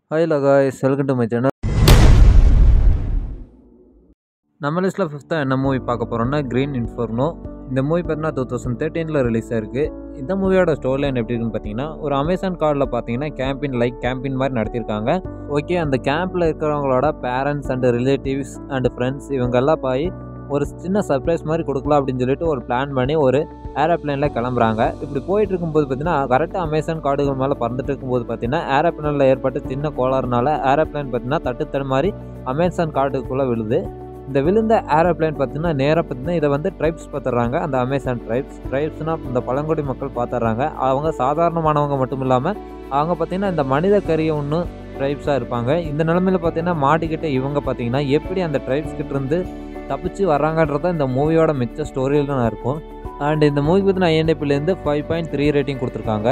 hi லகாய்ஸ் welcome to my channel நம்ம லிஸ்ட்டில் ஃபிஃப்த்தாக என்ன மூவி பார்க்க போகிறோம்னா க்ரீன் இன்ஃபர்னோ இந்த மூவி பார்த்தீங்கன்னா டூ தௌசண்ட் தேர்ட்டீனில் ரிலீஸ் ஆயிருக்கு இந்த மூவியோட ஸ்டோரி லைன் எப்படி இருக்குன்னு பார்த்தீங்கன்னா ஒரு அமேசான் கார்டில் பார்த்தீங்கன்னா கேம்பின் லைக் கேம்பின் மாதிரி நடத்தியிருக்காங்க ஓகே அந்த கேம்பில் இருக்கிறவங்களோட parents and relatives and friends இவங்கெல்லாம் போய் ஒரு சின்ன சர்ப்ரைஸ் மாதிரி கொடுக்கலாம் அப்படின்னு சொல்லிட்டு ஒரு பிளான் பண்ணி ஒரு ஏரோப்ளேனில் கிளம்புறாங்க இப்படி போயிட்டு இருக்கும்போது பார்த்தீங்கன்னா கரெக்டாக அமேசான் காடுகள் மேலே பறந்துட்டு இருக்கும்போது பார்த்தீங்கன்னா ஏரோப்ளேனில் ஏற்பட்ட சின்ன கோளாறுனால ஏரோப்ளேன் பார்த்தீங்கன்னா தட்டு தடு மாதிரி அமேசான் காட்டுக்குள்ளே விழுது இந்த விழுந்த ஏரோப்ளேன் பார்த்தீங்கன்னா நேராக பார்த்தீங்கன்னா இதை வந்து ட்ரைப்ஸ் பார்த்துட்றாங்க அந்த அமேசான் ட்ரைப்ஸ் ட்ரைப்ஸ்னால் இந்த பழங்குடி மக்கள் பார்த்துட்றாங்க அவங்க சாதாரணமானவங்க மட்டும் இல்லாமல் அவங்க பார்த்தீங்கன்னா இந்த மனித கறியை ஒன்று ட்ரைப்ஸாக இருப்பாங்க இந்த நிலமையில பார்த்தீங்கன்னா மாட்டிக்கிட்ட இவங்க பார்த்தீங்கன்னா எப்படி அந்த ட்ரைப்ஸ் கிட்ட இருந்து தப்பிச்சு வர்றாங்கன்றத இந்த மூவியோட மிச்ச ஸ்டோரியில் தான் இருக்கும் அண்ட் இந்த மூவி பற்றி ஐஎன்டிபிலேருந்து ஃபைவ் பாயிண்ட் த்ரீ ரேட்டிங் கொடுத்துருக்காங்க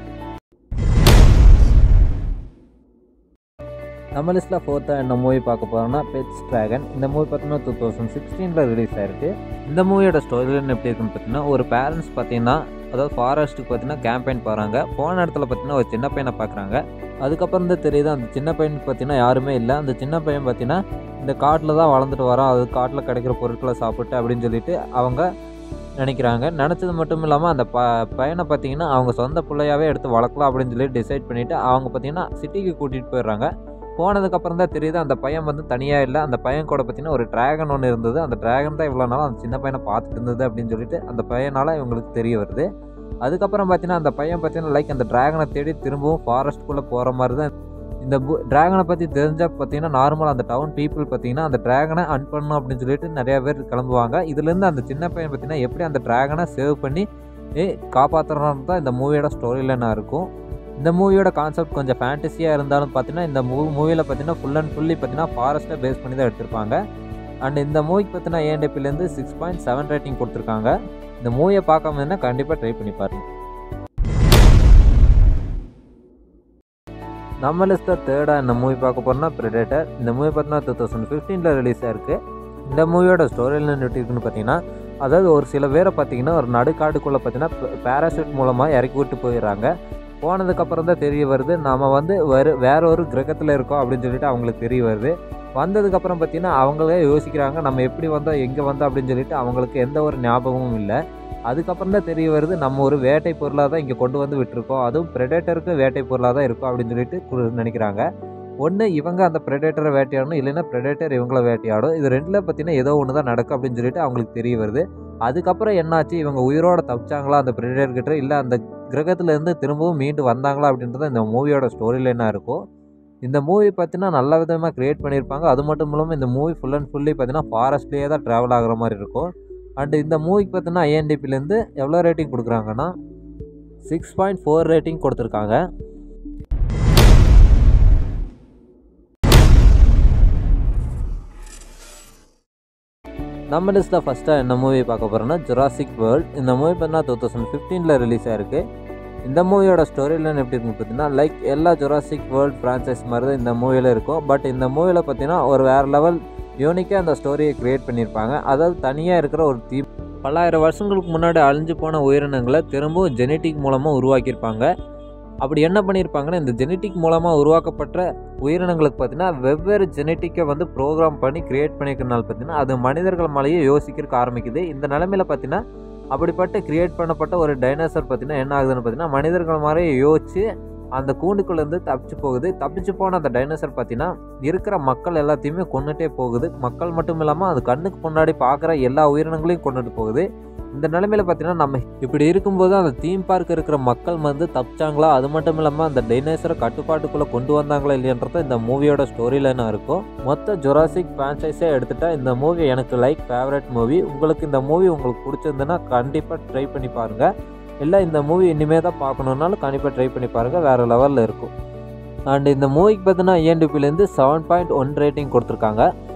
நம்ம லிஸ்ட்டில் ஃபோர்த்தாக என்ன மூவி பார்க்க போகிறோம்னா பெட்ஸ் ட்ராகன் இந்த மூவி பார்த்தீங்கன்னா டூ தௌசண்ட் சிக்ஸ்டீனில் ரிலீஸ் ஆயிருக்கு இந்த மூவியோட ஸ்டோரியில் எப்படி இருக்குன்னு பார்த்தீங்கன்னா ஒரு பேரண்ட்ஸ் பார்த்தீங்கன்னா அதாவது ஃபாரஸ்ட்டுக்கு பார்த்தீங்கன்னா கேம்பெயின் போகிறாங்க போன இடத்துல பார்த்தீங்கன்னா ஒரு சின்ன பையனை பார்க்குறாங்க அதுக்கப்புறம் தான் தெரியுது அந்த சின்ன பையனுக்கு பார்த்தீங்கன்னா யாருமே இல்லை அந்த சின்ன பையன் பார்த்தீங்கன்னா இந்த காட்டில் தான் வளர்ந்துட்டு வரான் அது காட்டில் கிடைக்கிற பொருட்களை சாப்பிட்டு அப்படின்னு சொல்லிட்டு அவங்க நினைக்கிறாங்க நினச்சது மட்டும் இல்லாமல் அந்த ப பையனை பார்த்தீங்கன்னா அவங்க சொந்த பிள்ளையாவே எடுத்து வளர்க்கலாம் அப்படின்னு சொல்லி டிசைட் பண்ணிவிட்டு அவங்க பார்த்தீங்கன்னா சிட்டிக்கு கூட்டிகிட்டு போயிடுறாங்க போனதுக்கப்புறம் தான் தெரியுது அந்த பையன் வந்து தனியாக இல்லை அந்த பையன் கூட பார்த்தீங்கன்னா ஒரு ட்ராகன் ஒன்று இருந்தது அந்த ட்ராகன் தான் இவ்வளோ நாளும் அந்த சின்ன பையனை பார்த்துட்டு இருந்தது அப்படின்னு சொல்லிட்டு அந்த பையனால் இவங்களுக்கு தெரிய வருது அதுக்கப்புறம் பார்த்தீங்கன்னா அந்த பையன் பார்த்தீங்கன்னா லைக் அந்த ட்ராகனை தேடி திரும்பவும் ஃபாரஸ்ட்குள்ளே போகிற மாதிரி தான் இந்த பு ட்ராகனை பற்றி தெரிஞ்சால் பார்த்தீங்கன்னா நார்மலாக அந்த டவுன் பீப்புள் பார்த்தீங்கன்னா அந்த ட்ராகனை அன் பண்ணணும் அப்படின்னு சொல்லிட்டு நிறையா பேர் கிளம்புவாங்க இதுலேருந்து அந்த சின்ன பையன் பார்த்தீங்கன்னா எப்படி அந்த ட்ராகனை சேவ் பண்ணி ஏ காப்பாற்றுறோன்னு தான் இந்த மூவியோட ஸ்டோரி லைனாக இருக்கும் இந்த மூவியோட கான்செப்ட் கொஞ்சம் ஃபேண்டசியாக இருந்தாலும் பார்த்தீங்கன்னா இந்த மூ மூவியில் பார்த்தீங்கன்னா ஃபுல் அண்ட் ஃபுல்லி பார்த்தீங்கன்னா ஃபாரஸ்ட்டை பேஸ் பண்ணி தான் எடுத்திருப்பாங்க அண்ட் இந்த மூவிக்கு பார்த்தீங்கன்னா ஏஎன்டிபிலேருந்து சிக்ஸ் பாயிண்ட் செவன் ரேட்டிங் கொடுத்துருக்காங்க இந்த மூவியை பார்க்காம இருந்தால் கண்டிப்பாக ட்ரை பண்ணி பாருங்கள் நம்ம லிஸ்ட்டில் தேர்டாக இந்த மூவி பார்க்க போகிறோம்னா ப்ரெடேட்டர் இந்த மூவி பார்த்தீங்கன்னா டூ தௌசண்ட் ஃபிஃப்டீனில் ரிலீஸ் ஆயிருக்கு இந்த மூவியோட ஸ்டோரி லைன் எப்படி இருக்குன்னு பார்த்தீங்கன்னா அதாவது ஒரு சில பேரை பார்த்தீங்கன்னா ஒரு நடுக்காடுக்குள்ளே பார்த்தீங்கன்னா பேராஷூட் மூலமாக இறக்கி விட்டு போயிடுறாங்க போனதுக்கப்புறம் தான் தெரிய வருது நம்ம வந்து வேறு வேற ஒரு கிரகத்தில் இருக்கோம் அப்படின்னு சொல்லிட்டு அவங்களுக்கு தெரிய வருது வந்ததுக்கப்புறம் பார்த்தீங்கன்னா அவங்களே யோசிக்கிறாங்க நம்ம எப்படி வந்தோம் எங்கே வந்தோம் அப்படின்னு சொல்லிட்டு அவங்களுக்கு எந்த ஒரு ஞாபகமும் இல்லை அதுக்கப்புறம் தான் தெரிய வருது நம்ம ஒரு வேட்டை பொருளாக தான் இங்கே கொண்டு வந்து விட்டுருக்கோம் அதுவும் ப்ரெடேட்டருக்கு வேட்டை பொருளாக தான் இருக்கும் அப்படின்னு சொல்லிட்டு நினைக்கிறாங்க ஒன்று இவங்க அந்த ப்ரெடேட்டரை வேட்டையாடணும் இல்லைன்னா ப்ரெடேட்டர் இவங்கள வேட்டையாடும் இது ரெண்டில் பார்த்தீங்கன்னா ஏதோ ஒன்று தான் நடக்கும் அப்படின்னு சொல்லிட்டு அவங்களுக்கு தெரிய வருது அதுக்கப்புறம் என்னாச்சு இவங்க உயிரோட தப்பிச்சாங்களா அந்த ப்ரெடேட்டர் கிட்ட இல்லை அந்த கிரகத்துலேருந்து திரும்பவும் மீண்டு வந்தாங்களா அப்படின்றது இந்த மூவியோட ஸ்டோரி லைனாக இருக்கும் இந்த மூவி பார்த்தீங்கன்னா நல்ல விதமாக க்ரியேட் பண்ணியிருப்பாங்க அது மட்டும் இல்லாமல் இந்த மூவி ஃபுல் அண்ட் ஃபுல்லி பார்த்தீங்கன்னா ஃபாரஸ்ட்லேயே தான் ட்ராவல் ஆகிற மாதிரி இருக்கும் அண்டு இந்த மூவிக்கு பார்த்தீங்கன்னா ஐஎன்டிபிலேருந்து எவ்வளோ ரேட்டிங் கொடுக்குறாங்கன்னா சிக்ஸ் பாயிண்ட் ஃபோர் ரேட்டிங் கொடுத்துருக்காங்க நம்ம லிஸ்ட்டில் ஃபஸ்ட்டாக என்ன மூவி பார்க்க போகிறோன்னா ஜுராசிக் வேர்ல்ட் இந்த மூவி பார்த்தீங்கன்னா டூ தௌசண்ட் ஃபிஃப்டீனில் ரிலீஸ் ஆயிருக்கு இந்த மூவியோட ஸ்டோரி லைன் எப்படி இருக்குன்னு பார்த்தீங்கன்னா லைக் எல்லா ஜுராசிக் வேர்ல்ட் ஃப்ரான்ச்சைஸ் மாதிரி தான் இந்த மூவியில் இருக்கும் பட் இந்த மூவியில் பார்த்தீங்கன்னா ஒரு வேறு லெவல் யூனிக்காக அந்த ஸ்டோரியை க்ரியேட் பண்ணியிருப்பாங்க அதாவது தனியாக இருக்கிற ஒரு தீ பல்லாயிரம் வருஷங்களுக்கு முன்னாடி அழிஞ்சு போன உயிரினங்களை திரும்பவும் ஜெனட்டிக் மூலமாக உருவாக்கியிருப்பாங்க அப்படி என்ன பண்ணியிருப்பாங்கன்னா இந்த ஜெனட்டிக் மூலமாக உருவாக்கப்பட்ட உயிரினங்களுக்கு பார்த்தீங்கன்னா வெவ்வேறு ஜெனட்டிக்கை வந்து ப்ரோக்ராம் பண்ணி க்ரியேட் பண்ணிக்கிறனால பார்த்தீங்கன்னா அது மனிதர்கள் மேலேயே யோசிக்கிறதுக்கு ஆரம்பிக்குது இந்த நிலமையில பார்த்தீங்கன்னா அப்படிப்பட்ட க்ரியேட் பண்ணப்பட்ட ஒரு டைனோசர் பார்த்தீங்கன்னா என்ன ஆகுதுன்னு பார்த்தீங்கன்னா மனிதர்கள் மாதிரியே யோசிச்சு அந்த கூண்டுக்குள்ளேருந்து தப்பிச்சு போகுது தப்பிச்சு போன அந்த டைனோசர் பார்த்தீங்கன்னா இருக்கிற மக்கள் எல்லாத்தையுமே கொண்டுட்டே போகுது மக்கள் மட்டும் இல்லாமல் அது கண்ணுக்கு முன்னாடி பார்க்குற எல்லா உயிரினங்களையும் கொண்டுட்டு போகுது இந்த நிலைமையில பார்த்தீங்கன்னா நம்ம இப்படி இருக்கும்போது அந்த தீம் பார்க் இருக்கிற மக்கள் வந்து தப்பிச்சாங்களா அது மட்டும் இல்லாமல் அந்த டைனோசரை கட்டுப்பாட்டுக்குள்ளே கொண்டு வந்தாங்களா இல்லையன்றது இந்த மூவியோட ஸ்டோரி லைனாக இருக்கும் மொத்த ஜொராசிக் ஃப்ரான்ச்சைஸே எடுத்துட்டா இந்த மூவி எனக்கு லைக் ஃபேவரட் மூவி உங்களுக்கு இந்த மூவி உங்களுக்கு பிடிச்சிருந்துன்னா கண்டிப்பாக ட்ரை பண்ணி பாருங்கள் இல்லை இந்த மூவி இனிமேல் தான் பார்க்கணுன்னாலும் கண்டிப்பாக ட்ரை பண்ணி பாருங்கள் வேறு லெவலில் இருக்கும் அண்ட் இந்த மூவிக்கு பார்த்தீங்கன்னா ஐஎன்டிபிலேருந்து செவன் பாயிண்ட் ஒன் ரேட்டிங் கொடுத்துருக்காங்க